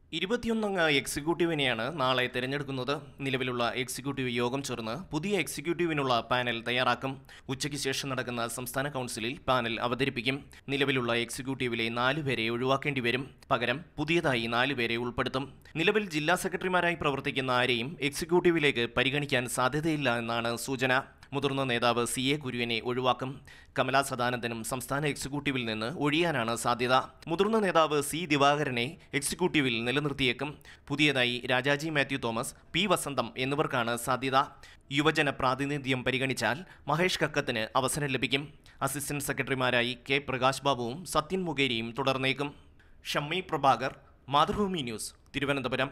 ഇരുപത്തിയൊന്നംഗ എക്സിക്യൂട്ടീവിനെയാണ് നാളെ തിരഞ്ഞെടുക്കുന്നത് നിലവിലുള്ള എക്സിക്യൂട്ടീവ് യോഗം ചേർന്ന് പുതിയ എക്സിക്യൂട്ടീവിനുള്ള പാനൽ തയ്യാറാക്കും ഉച്ചയ്ക്ക് ശേഷം നടക്കുന്ന സംസ്ഥാന കൗൺസിലിൽ പാനൽ അവതരിപ്പിക്കും നിലവിലുള്ള എക്സിക്യൂട്ടീവിലെ നാലുപേരെ ഒഴിവാക്കേണ്ടി വരും പകരം പുതിയതായി നാലുപേരെ ഉൾപ്പെടുത്തും നിലവിൽ ജില്ലാ സെക്രട്ടറിമാരായി പ്രവർത്തിക്കുന്ന ആരെയും എക്സിക്യൂട്ടീവിലേക്ക് പരിഗണിക്കാൻ സാധ്യതയില്ല എന്നാണ് സൂചന മുതിർന്ന നേതാവ് സി എ കുര്യനെ ഒഴിവാക്കും കമലാ സദാനന്ദനും സംസ്ഥാന എക്സിക്യൂട്ടീവിൽ നിന്ന് ഒഴിയാനാണ് സാധ്യത മുതിർന്ന നേതാവ് സി ദിവാകരനെ എക്സിക്യൂട്ടീവിൽ നിലനിർത്തിയേക്കും പുതിയതായി രാജാജി മാത്യു തോമസ് പി വസന്തം എന്നിവർക്കാണ് സാധ്യത യുവജന പ്രാതിനിധ്യം പരിഗണിച്ചാൽ മഹേഷ് കക്കത്തിന് അവസരം ലഭിക്കും അസിസ്റ്റന്റ് സെക്രട്ടറിമാരായി കെ പ്രകാശ് ബാബുവും സത്യൻ മുഖേരിയും തുടർന്നേക്കും ഷമ്മി പ്രഭാകർ മാതൃഭൂമി ന്യൂസ് തിരുവനന്തപുരം